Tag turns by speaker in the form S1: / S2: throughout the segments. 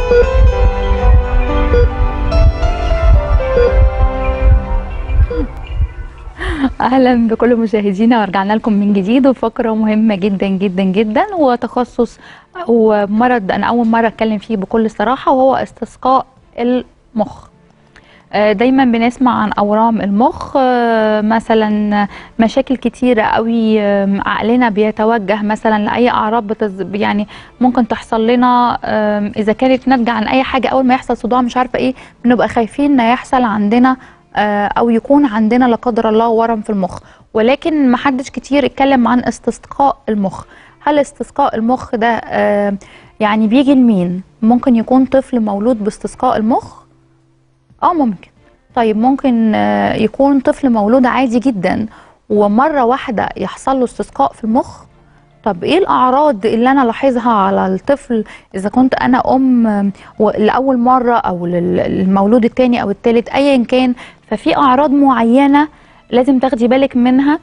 S1: اهلا بكل مشاهدينا ورجعنا لكم من جديد وفقره مهمه جدا جدا جدا وتخصص او مرض انا اول مره اتكلم فيه بكل صراحه وهو استسقاء المخ آه، دايما بنسمع عن اورام المخ آه، مثلا مشاكل كتيره قوي آم، عقلنا بيتوجه مثلا لاي اعراض بتز... يعني ممكن تحصل لنا آم، اذا كانت ناتجه عن اي حاجه اول ما يحصل صداع مش عارفه ايه بنبقى خايفين ان يحصل عندنا آه، او يكون عندنا لا قدر الله ورم في المخ ولكن ما حدش كتير اتكلم عن استسقاء المخ هل استسقاء المخ ده آه، يعني بيجي لمين ممكن يكون طفل مولود باستسقاء المخ اه ممكن طيب ممكن آه، يكون طفل مولود عادي جدا ومره واحده يحصل له استسقاء في المخ طب ايه الاعراض اللي انا لاحظها على الطفل اذا كنت انا ام آم، و- لاول مره او لل- للمولود الثاني او الثالث ايا كان ففي اعراض معينه لازم تاخدي بالك منها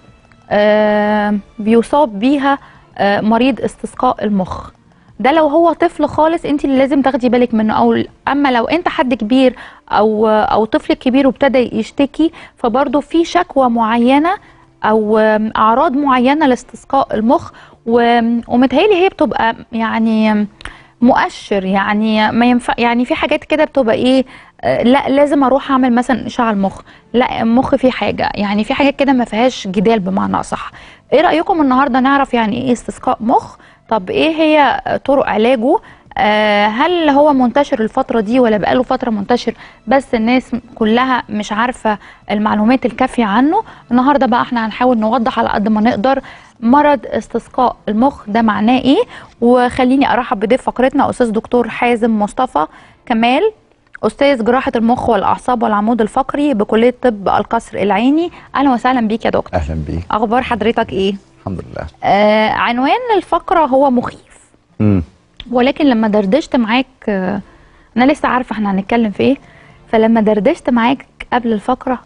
S1: آه، بيصاب بيها آه، مريض استسقاء المخ ده لو هو طفل خالص انت اللي لازم تاخدي بالك منه او اما لو انت حد كبير او او طفل كبير وابتدى يشتكي فبرضه في شكوى معينه او آم، اعراض معينه لاستسقاء المخ و- ومتهيألي هي بتبقى يعني مؤشر يعني ما ينفع يعني في حاجات كده بتبقى ايه آه، لا لازم اروح اعمل مثلا اشعه المخ لا المخ فيه حاجه يعني في حاجات كده ما فيهاش جدال بمعنى اصح ايه رايكم النهارده نعرف يعني ايه استسقاء مخ طب ايه هي طرق علاجه آه هل هو منتشر الفتره دي ولا بقاله فتره منتشر بس الناس كلها مش عارفه المعلومات الكافيه عنه النهارده بقى احنا هنحاول نوضح على قد ما نقدر مرض استسقاء المخ ده معناه ايه وخليني ارحب بضيف فقرتنا استاذ دكتور حازم مصطفى كمال استاذ جراحه المخ والاعصاب والعمود الفقري بكليه طب القصر العيني اهلا وسهلا بيك يا دكتور
S2: اهلا بيك
S1: اخبار حضرتك ايه
S2: الحمد لله
S1: آه عنوان الفقره هو مخيف
S2: امم
S1: ولكن لما دردشت معاك آه انا لسه عارفه احنا هنتكلم في ايه فلما دردشت معاك قبل الفقره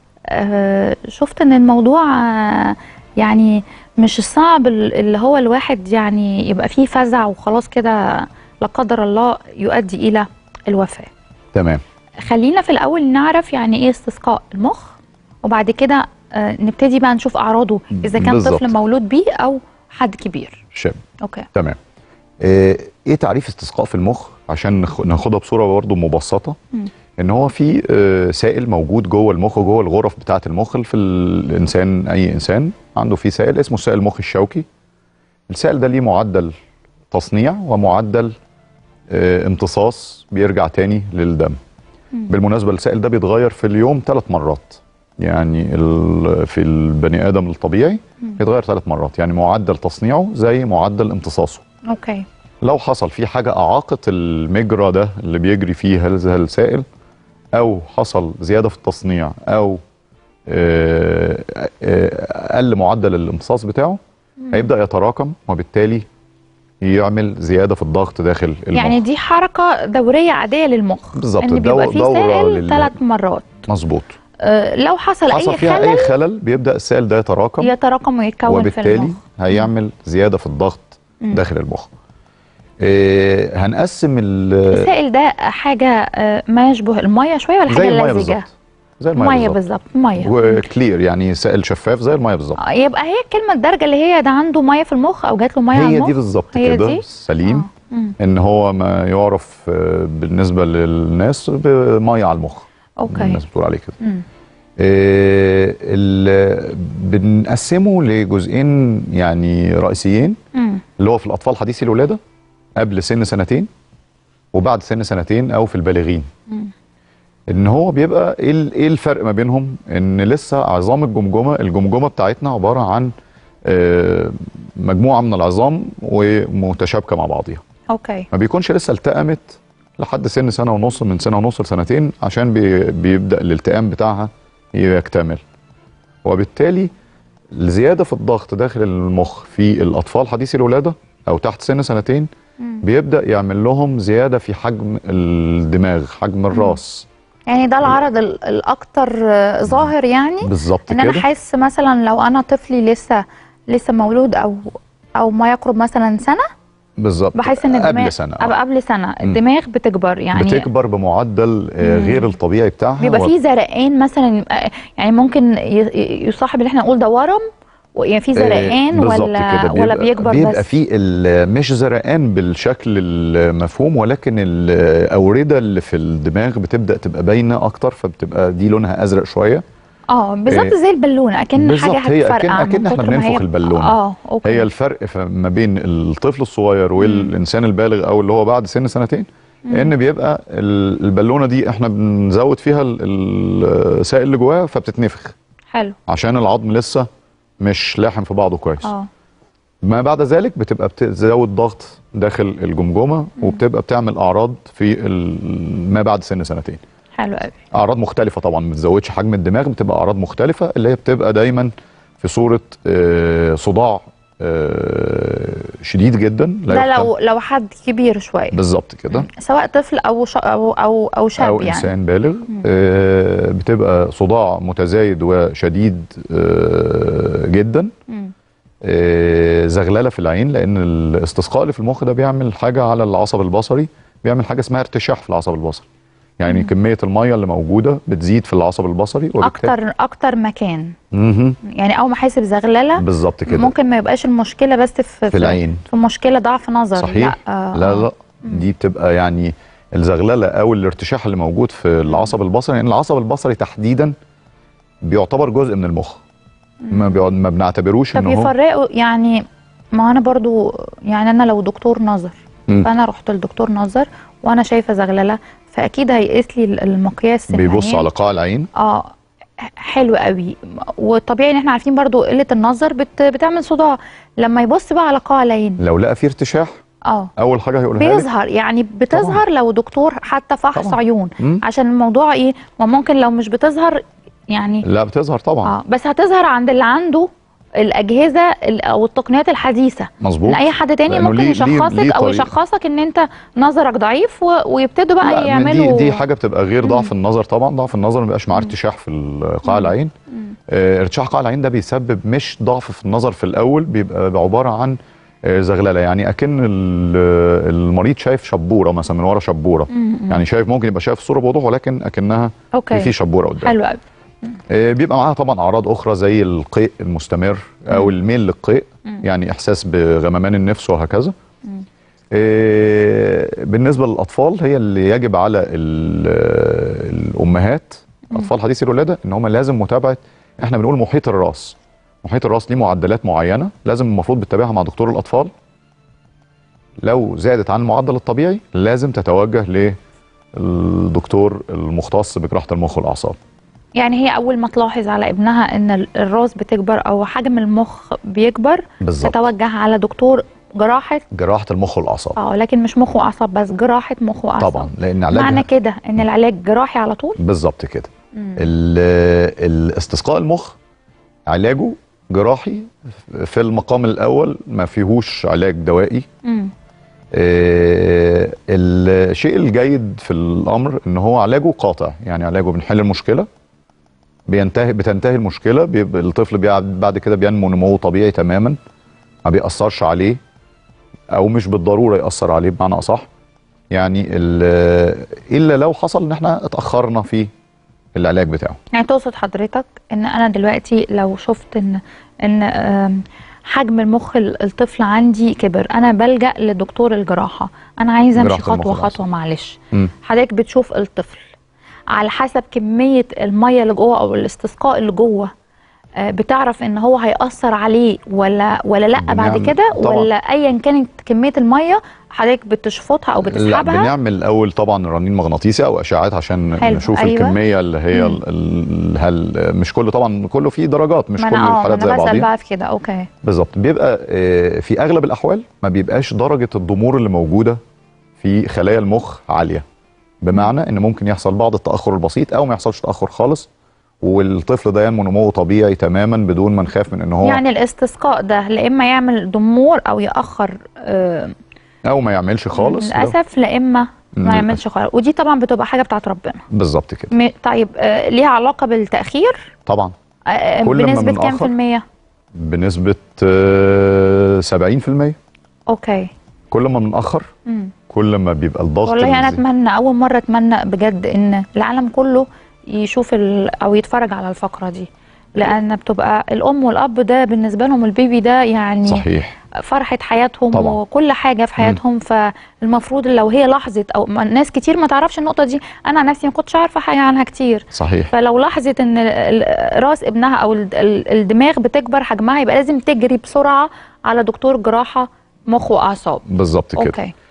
S1: آه شفت ان الموضوع آه يعني مش صعب ال- اللي هو الواحد يعني يبقى فيه فزع وخلاص كده لا قدر الله يؤدي الى الوفاه
S2: تمام
S1: خلينا في الاول نعرف يعني ايه استسقاء المخ وبعد كده آه نبتدي بقى نشوف اعراضه اذا كان
S2: بالظبط.
S1: طفل مولود بيه او حد كبير
S2: شاب
S1: اوكي
S2: تمام آه، ايه تعريف استسقاء في المخ عشان نخ- ناخدها بصوره برضه مبسطه
S1: مم.
S2: ان هو في آه، سائل موجود جوه المخ جوه الغرف بتاعه المخ في الانسان اي انسان عنده فيه سائل اسمه السائل المخ الشوكي السائل ده ليه معدل تصنيع ومعدل آه، امتصاص بيرجع تاني للدم بالمناسبه السائل ده بيتغير في اليوم ثلاث مرات يعني ال- في البني ادم الطبيعي بيتغير ثلاث مرات يعني معدل تصنيعه زي معدل امتصاصه
S1: اوكي
S2: لو حصل في حاجه اعاقت المجرى ده اللي بيجري فيه هذا السائل او حصل زياده في التصنيع او آه، آه، قل معدل الامتصاص بتاعه هيبدا يتراكم وبالتالي يعمل زياده في الضغط داخل المخ
S1: يعني دي حركه دوريه عاديه للمخ
S2: بالظبط،
S1: ان بيبقى
S2: دو-
S1: فيه
S2: دورة
S1: سائل
S2: لل-
S1: ثلاث مرات
S2: مظبوط
S1: آه لو حصل,
S2: حصل
S1: اي
S2: فيها
S1: خلل
S2: اي خلل بيبدا السائل ده يتراكم
S1: يتراكم ويتكون في
S2: وبالتالي
S1: المخ
S2: هيعمل زياده في الضغط
S1: مم.
S2: داخل المخ إيه هنقسم ال
S1: السائل ده حاجه آه ما يشبه الميه شويه ولا
S2: زي
S1: حاجه
S2: الميه
S1: لزجه
S2: بالظبط زي الميه
S1: ميه
S2: بالظبط
S1: بالظبط ميه
S2: وكلير يعني سائل شفاف زي الميه بالظبط
S1: آه، يبقى هي الكلمه الدارجه اللي هي ده عنده ميه في المخ او جات له ميه على
S2: هي
S1: المخ
S2: دي بالظبط
S1: هي
S2: كده
S1: دي؟
S2: سليم
S1: آه. مم.
S2: ان هو ما يعرف آه، بالنسبه للناس بميه على المخ
S1: اوكي
S2: الناس بتقول عليه كده
S1: مم.
S2: إيه ال- بنقسمه لجزئين يعني رئيسيين
S1: مم.
S2: اللي هو في الاطفال حديثي الولاده قبل سن سنتين وبعد سن سنتين او في البالغين
S1: مم.
S2: ان هو بيبقى ايه ال- ايه الفرق ما بينهم ان لسه عظام الجمجمه الجمجمه بتاعتنا عباره عن آه، مجموعه من العظام ومتشابكه مع بعضيها
S1: اوكي
S2: ما بيكونش لسه التأمت لحد سن سنه ونص من سنه ونص لسنتين عشان بي بيبدا الالتئام بتاعها يكتمل وبالتالي الزياده في الضغط داخل المخ في الاطفال حديثي الولاده او تحت سن سنتين
S1: مم.
S2: بيبدا يعمل لهم زياده في حجم الدماغ حجم الراس
S1: يعني ده العرض ال- الاكتر آه، ظاهر يعني
S2: بالظبط
S1: ان انا
S2: كده
S1: احس مثلا لو انا طفلي لسه لسه مولود او او ما يقرب مثلا سنه بالظبط بحس ان الدماغ
S2: قبل سنه
S1: أبقى قبل سنه الدماغ بتكبر يعني
S2: بتكبر بمعدل آه،
S1: مم.
S2: غير الطبيعي بتاعها
S1: بيبقى
S2: و-
S1: فيه زرقان مثلا آه، يعني ممكن ي- يصاحب اللي احنا نقول ده ورم و- يعني في زرقان
S2: آه، بالظبط
S1: ولا
S2: كده.
S1: ولا
S2: بيبقى-
S1: بيكبر
S2: بيبقى
S1: بس
S2: فيه ال- مش زرقان بالشكل المفهوم ولكن الاورده اللي في الدماغ بتبدا تبقى باينه اكتر فبتبقى دي لونها ازرق شويه
S1: اه بالظبط
S2: إيه،
S1: زي البالونه اكن
S2: بالظبط،
S1: حاجه
S2: هي
S1: هتفرقع
S2: أكن- أكن
S1: من
S2: إحنا
S1: كتر ما
S2: بننفخ
S1: هي-
S2: البالونة.
S1: اه اوكي
S2: هي الفرق ف- ما بين الطفل الصغير والانسان البالغ او اللي هو بعد سن سنتين ان بيبقى ال- البالونه دي احنا بنزود فيها ال- السائل اللي جواها فبتتنفخ
S1: حلو
S2: عشان العظم لسه مش لاحم في بعضه كويس
S1: اه
S2: ما بعد ذلك بتبقى بتزود ضغط داخل الجمجمه وبتبقى بتعمل اعراض في ال- ما بعد سن سنتين
S1: حلو قوي
S2: اعراض مختلفه طبعا ما بتزودش حجم الدماغ بتبقى اعراض مختلفه اللي هي بتبقى دايما في صوره آه، صداع آه، شديد جدا
S1: ده
S2: يحتمل.
S1: لو لو حد كبير شويه
S2: بالظبط كده
S1: سواء طفل او ش... او او او شاب
S2: او
S1: يعني
S2: انسان بالغ آه، بتبقى صداع متزايد وشديد آه، جدا
S1: مم.
S2: آه، زغلله في العين لان الاستسقاء اللي في المخ ده بيعمل حاجه على العصب البصري بيعمل حاجه اسمها ارتشاح في العصب البصري يعني كميه الميه اللي موجوده بتزيد في العصب البصري وبالتالي
S1: اكتر اكتر مكان
S2: مهم.
S1: يعني اول ما احس بزغلله
S2: بالظبط كده
S1: ممكن ما يبقاش المشكله بس في
S2: في العين.
S1: في مشكله ضعف نظر
S2: صحيح
S1: لا آه
S2: لا
S1: آه.
S2: لا دي بتبقى يعني الزغلله او الارتشاح اللي موجود في العصب البصري لان العصب البصري تحديدا بيعتبر جزء من المخ ما بيقعد ما بنعتبروش
S1: طب
S2: ان هو
S1: يفرقوا يعني ما انا برضو يعني انا لو دكتور نظر
S2: مم.
S1: فانا رحت لدكتور نظر وانا شايفه زغلله فاكيد هيقيس لي المقياس
S2: بيبص
S1: العين.
S2: على قاع العين
S1: اه حلو قوي وطبيعي ان احنا عارفين برضو قله النظر بت بتعمل صداع لما يبص بقى على قاع العين
S2: لو لقى فيه ارتشاح
S1: اه
S2: اول حاجه هيقولها لك
S1: بيظهر يعني بتظهر لو دكتور حتى فحص
S2: طبعاً.
S1: عيون
S2: مم.
S1: عشان الموضوع ايه ما ممكن لو مش بتظهر يعني
S2: لا بتظهر طبعا
S1: اه بس هتظهر عند اللي عنده الاجهزه ال- او التقنيات الحديثه
S2: مظبوط
S1: لاي حد تاني
S2: لأنه
S1: ممكن
S2: ليه- ليه-
S1: يشخصك
S2: ليه
S1: او
S2: طريقة.
S1: يشخصك ان انت نظرك ضعيف و... ويبتدوا
S2: لا،
S1: بقى
S2: من
S1: يعملوا
S2: دي دي حاجه بتبقى غير ضعف النظر طبعا ضعف النظر ما بيبقاش معاه ارتشاح في ال- قاع العين آه، ارتشاح قاع العين ده بيسبب مش ضعف في النظر في الاول بيبقى عباره عن آه، زغلله يعني اكن ال- المريض شايف شبوره مثلا من ورا شبوره يعني شايف ممكن يبقى شايف الصوره بوضوح ولكن اكنها
S1: اوكي
S2: في شبوره قدام
S1: حلو قوي
S2: آه، بيبقى معاها طبعا اعراض اخرى زي القيء المستمر او الميل للقيء يعني احساس بغممان النفس وهكذا آه، بالنسبه للاطفال هي اللي يجب على ال- الامهات اطفال حديثي الولاده ان هم لازم متابعه احنا بنقول محيط الراس محيط الراس ليه معدلات معينه لازم المفروض بتتابعها مع دكتور الاطفال لو زادت عن المعدل الطبيعي لازم تتوجه للدكتور المختص بجراحه المخ والاعصاب
S1: يعني هي اول ما تلاحظ على ابنها ان ال- الراس بتكبر او حجم المخ بيكبر
S2: بالظبط
S1: تتوجه على دكتور جراحه
S2: جراحه المخ والاعصاب
S1: اه لكن مش مخ واعصاب بس جراحه مخ واعصاب
S2: طبعا لان
S1: معنى
S2: علاجها
S1: كده ان العلاج جراحي على طول
S2: بالظبط كده ال- الاستسقاء المخ علاجه جراحي في المقام الاول ما فيهوش علاج دوائي
S1: مم.
S2: آه، الشيء الجيد في الامر ان هو علاجه قاطع يعني علاجه بنحل المشكله بينتهي بتنتهي المشكله بيبقى الطفل بيقعد بعد كده بينمو نمو طبيعي تماما ما بيأثرش عليه او مش بالضروره يأثر عليه بمعنى اصح يعني ال- الا لو حصل ان احنا اتاخرنا في العلاج بتاعه
S1: يعني تقصد حضرتك ان انا دلوقتي لو شفت ان ان آم، حجم المخ ال- الطفل عندي كبر انا بلجأ لدكتور الجراحة انا عايزه امشي
S2: جراحة المخ
S1: خطوة
S2: والأعصاب.
S1: خطوة معلش
S2: مم.
S1: حضرتك بتشوف الطفل على حسب كمية المية اللي جوه او الاستسقاء اللي جوه آه، بتعرف ان هو هيأثر عليه ولا ولا لا بعد
S2: بنعمل-
S1: كده
S2: طبعاً.
S1: ولا ايا كانت كمية المية حضرتك بتشفطها او
S2: لا
S1: بتسحبها
S2: بنعمل الاول طبعا رنين مغناطيسي او اشعاعات عشان
S1: حلو،
S2: نشوف
S1: أيوة.
S2: الكميه اللي هي
S1: مم.
S2: ال- ال- هل مش كله طبعا كله فيه درجات مش
S1: ما
S2: كل
S1: انا اه ما
S2: الحالات زي
S1: انا بسأل
S2: بعضيها
S1: بقى في كده اوكي
S2: بالظبط بيبقى آه، في اغلب الاحوال ما بيبقاش درجه الضمور اللي موجوده في خلايا المخ عاليه بمعنى ان ممكن يحصل بعض التاخر البسيط او ما يحصلش تاخر خالص والطفل ده ينمو نمو طبيعي تماما بدون ما نخاف من ان هو
S1: يعني الاستسقاء ده لا اما يعمل ضمور او ياخر آه
S2: او ما يعملش خالص لو-
S1: للاسف لا اما ما
S2: للأسف.
S1: يعملش خالص ودي طبعا بتبقى حاجه بتاعت ربنا
S2: بالظبط كده
S1: م- طيب آه ليها علاقه بالتاخير
S2: طبعا
S1: آه
S2: كل ما
S1: بنسبه كام في
S2: بنأخر.
S1: الميه
S2: بنسبه آه، 70%
S1: اوكي
S2: كل ما بنأخر
S1: مم.
S2: كل ما بيبقى الضغط
S1: والله انا
S2: الزي-
S1: اتمنى اول مره اتمنى بجد ان العالم كله يشوف ال... او يتفرج على الفقره دي لان بتبقى الام والاب ده بالنسبه لهم البيبي ده يعني
S2: صحيح
S1: فرحه حياتهم
S2: طبعا.
S1: وكل حاجه في حياتهم فالمفروض لو هي لاحظت او ما- ناس كتير ما تعرفش النقطه دي انا عن نفسي ما كنتش عارفه حاجه عنها كتير
S2: صحيح
S1: فلو لاحظت ان ال- ال- راس ابنها او ال- ال- الدماغ بتكبر حجمها يبقى لازم تجري بسرعه على دكتور جراحه مخ واعصاب
S2: بالظبط كده
S1: اوكي